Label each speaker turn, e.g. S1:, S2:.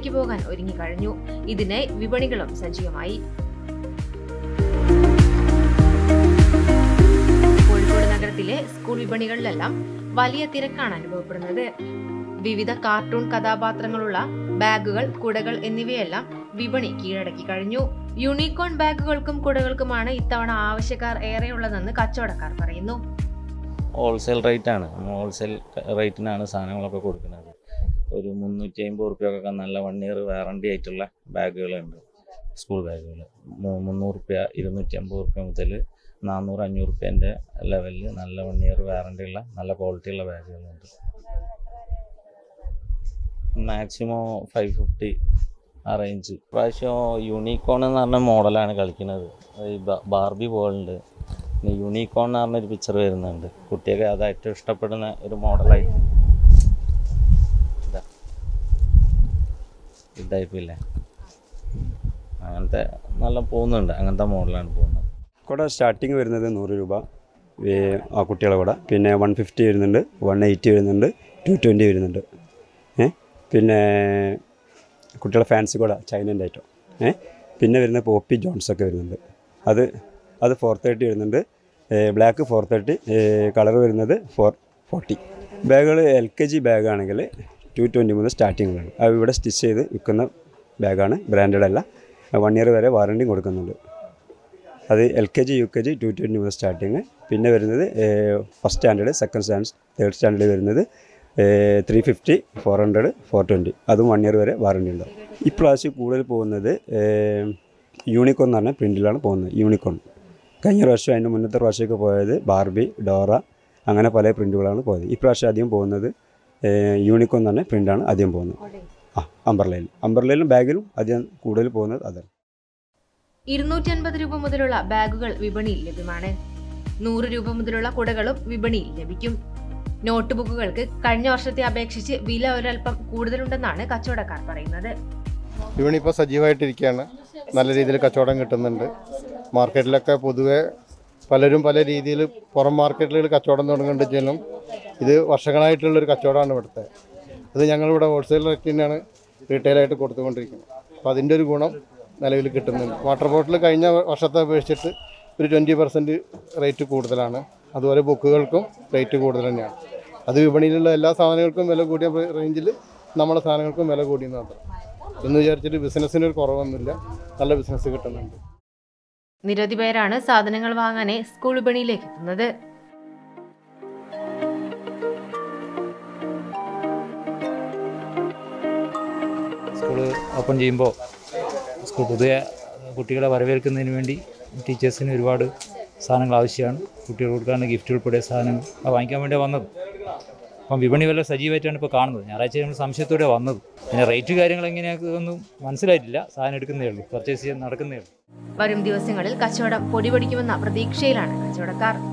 S1: സ്കൂളിലേക്ക് പോകാൻ ഒരുങ്ങിക്കഴിഞ്ഞു ഇതിനായി വിപണികളും സജീവമായി കോഴിക്കോട് നഗരത്തിലെ സ്കൂൾ വിപണികളിലെല്ലാം വലിയ തിരക്കാണ് അനുഭവപ്പെടുന്നത് വിവിധ കാർട്ടൂൺ കഥാപാത്രങ്ങളുള്ള ബാഗുകൾ കുടകൾ എന്നിവയെല്ലാം വിപണി കീഴടക്കി കഴിഞ്ഞു യൂണിക്കോൺ ബാഗുകൾക്കും കുടകൾക്കുമാണ് ഇത്തവണ ആവശ്യക്കാർ ഏറെയുള്ളതെന്ന് കച്ചവടക്കാർ പറയുന്നു
S2: ഹോൾസെയിൽ റേറ്റാണ് ഹോൾസെയിൽ റേറ്റിനാണ് സാധനങ്ങളൊക്കെ കൊടുക്കുന്നത് ഒരു മുന്നൂറ്റി അമ്പത് റുപ്യൊക്കെ നല്ല വൺ ഇയർ വാറണ്ടി ആയിട്ടുള്ള ബാഗുകളുണ്ട് സ്കൂൾ ബാഗുകൾ മുന്നൂറ് റുപ്യ ഇരുന്നൂറ്റി അമ്പത് റുപ്യ മുതൽ നാനൂറ് അഞ്ഞൂറ് റുപ്യേൻ്റെ ലെവലിൽ നല്ല വൺ ഇയർ വാറണ്ടി ഉള്ള നല്ല ക്വാളിറ്റി ഉള്ള ബാഗുകളുണ്ട് മാക്സിമം ഫൈവ് ഫിഫ്റ്റി ആ റേഞ്ച് പ്രാവശ്യം യൂണിക്കോൺ എന്ന് പറഞ്ഞ മോഡലാണ് കളിക്കുന്നത് ഈ ബ- ബാർബി ബോളുണ്ട് പിന്നെ യൂണിക്കോൺ എന്ന് പറഞ്ഞൊരു പിക്ചർ വരുന്നുണ്ട് കുട്ടിയൊക്കെ അത് ഏറ്റവും ഇഷ്ടപ്പെടുന്ന ഒരു മോഡലായി ഇതാ ഈ ടൈപ്പില്ലേ അങ്ങനത്തെ നല്ല പോകുന്നുണ്ട് അങ്ങനത്തെ മോഡലാണ് പോകുന്നത്
S3: കുട സ്റ്റാർട്ടിങ് വരുന്നത് നൂറ് രൂപ ഈ ആ കുട്ടികളെ കുട പിന്നെ വൺ ഫിഫ്റ്റി വരുന്നുണ്ട് വൺ എയ്റ്റി വരുന്നുണ്ട് ടു ട്വൻറ്റി വരുന്നുണ്ട് ഏ പിന്നെ കുട്ടികളെ ഫാൻസി കുട ചൈനൻ്റെ ഐറ്റം ഏ പിന്നെ വരുന്ന പോപ്പി ജോൺസ് ഒക്കെ വരുന്നുണ്ട് അത് അത് ഫോർ തേർട്ടി വരുന്നുണ്ട് ബ്ലാക്ക് ഫോർ തേർട്ടി കളർ വരുന്നത് ഫോർ ഫോർട്ടി ബാഗുകൾ എൽ കെ ജി ബാഗാണെങ്കിൽ ടു ട്വൻറ്റി മുതൽ സ്റ്റാർട്ടിംഗ് ഉണ്ട് അത് ഇവിടെ സ്റ്റിച്ച് ചെയ്ത് വിൽക്കുന്ന ബാഗാണ് ബ്രാൻഡഡ് അല്ല വൺ ഇയർ വരെ വാറണ്ടിയും കൊടുക്കുന്നുണ്ട് അത് L K G U K G two twenty മുതൽ സ്റ്റാർട്ടിങ് പിന്നെ വരുന്നത് first standard second standard third standard വരുന്നത് three fifty four hundred four twenty അതും വൺ ഇയർ വരെ വാറണ്ടി ഉണ്ടാവും ഇപ്രാവശ്യം കൂടുതൽ പോകുന്നത് യൂണിക്കോൺ എന്ന് പറഞ്ഞ പ്രിൻറ്റിലാണ് പോകുന്നത് യൂണിക്കോൺ കഴിഞ്ഞ പ്രാവശ്യം അതിൻ്റെ മുന്നത്തെ പ്രാവശ്യമൊക്കെ പോയത് ബാർബി ഡോറ അങ്ങനെ പല പ്രിൻറ്റുകളാണ് പോയത് ഇപ്രാവശ്യം അധികം പോകുന്നത് യൂണിക്കോൺ എന്ന് പറഞ്ഞ പ്രിൻ്റാണ് ആദ്യം പോകുന്നത് ആ അംബർലയിൽ അംബർലയിലും ബാഗിലും അധികം കൂടുതൽ പോകുന്നത് അതാണ്
S1: ഇരുന്നൂറ്റി അൻപത് രൂപ മുതലുള്ള ബാഗുകൾ വിപണിയിൽ ലഭ്യമാണ് നൂറ് രൂപ മുതലുള്ള കുടകളും വിപണിയിൽ ലഭിക്കും നോട്ട് ബുക്കുകൾക്ക് കഴിഞ്ഞ വർഷത്തെ അപേക്ഷിച്ച് വില ഒരൽപ്പം കൂടുതലുണ്ടെന്നാണ് കച്ചവടക്കാർ പറയുന്നത്
S4: വിപണി ഇപ്പോൾ സജീവമായിട്ടിരിക്കുകയാണ് നല്ല രീതിയിൽ കച്ചവടം കിട്ടുന്നുണ്ട് മാർക്കറ്റിലൊക്കെ പൊതുവെ പലരും പല രീതിയിൽ പുറം മാർക്കറ്റുകളിൽ കച്ചവടം തുടങ്ങുന്നുണ്ടെങ്കിലും ഇത് വർഷങ്ങളായിട്ടുള്ളൊരു കച്ചവടമാണ് ഇവിടുത്തെ അത് ഞങ്ങളിവിടെ ഹോൾസെയിൽ റേറ്റ് തന്നെയാണ് റീറ്റെയിലായിട്ട് കൊടുത്തുകൊണ്ടിരിക്കുന്നത് അപ്പോൾ അതിൻ്റെ ഒരു ഗുണം നിലവിൽ കിട്ടുന്നുണ്ട് വാട്ടർ ബോട്ടിൽ കഴിഞ്ഞ വർഷത്തെ അപേക്ഷിച്ചിട്ട് ഒരു ട്വൻറ്റി പെർസെൻറ്റ് റേറ്റ് കൂടുതലാണ് അതുപോലെ ബുക്കുകൾക്കും റേറ്റ് കൂടുതൽ തന്നെയാണ് അത് വിപണിയിലുള്ള എല്ലാ സാധനങ്ങൾക്കും വില കൂടിയ റേഞ്ചിൽ നമ്മുടെ സാധനങ്ങൾക്കും വില കൂടിയെന്ന് മാത്രം എന്ന് വിചാരിച്ചിട്ട് ബിസിനസ്സിന് ഒരു കുറവൊന്നുമില്ല നല്ല ബിസിനസ് കിട്ടുന്നുണ്ട്
S1: നിരവധി പേരാണ് സാധനങ്ങൾ വാങ്ങാനെ സ്കൂൾ വിപണിയിലേക്ക് എത്തുന്നത്
S5: സ്കൂള് ഓപ്പൺ ചെയ്യുമ്പോൾ സ്കൂൾ പുതിയ കുട്ടികളെ വരവേൽക്കുന്നതിന് വേണ്ടി ടീച്ചേഴ്സിന് ഒരുപാട് സാധനങ്ങൾ ആവശ്യമാണ് കുട്ടികൾക്ക് കൊടുക്കാനുള്ള ഗിഫ്റ്റ് ഉൾപ്പെടെ സാധനങ്ങൾ അത് വാങ്ങിക്കാൻ വേണ്ടി വന്നത് അപ്പം വിപണി വല്ല സജീവമായിട്ടാണ് ഇപ്പോൾ കാണുന്നത് ഞായറാഴ്ച നമ്മൾ സംശയത്തോടെ വന്നത് പിന്നെ റേറ്റ് കാര്യങ്ങൾ എങ്ങനെയൊക്കെ ഒന്നും മനസ്സിലായിട്ടില്ല സാധനം എടുക്കുന്നേ ഉള്ളൂ പർച്ചേസ് ചെയ്യാൻ നടക്കുന്നേ ഉള്ളൂ
S1: വരും ദിവസങ്ങളിൽ കച്ചവടം പൊടിപൊടിക്കുമെന്ന പ്രതീക്ഷയിലാണ് കച്ചവടക്കാർ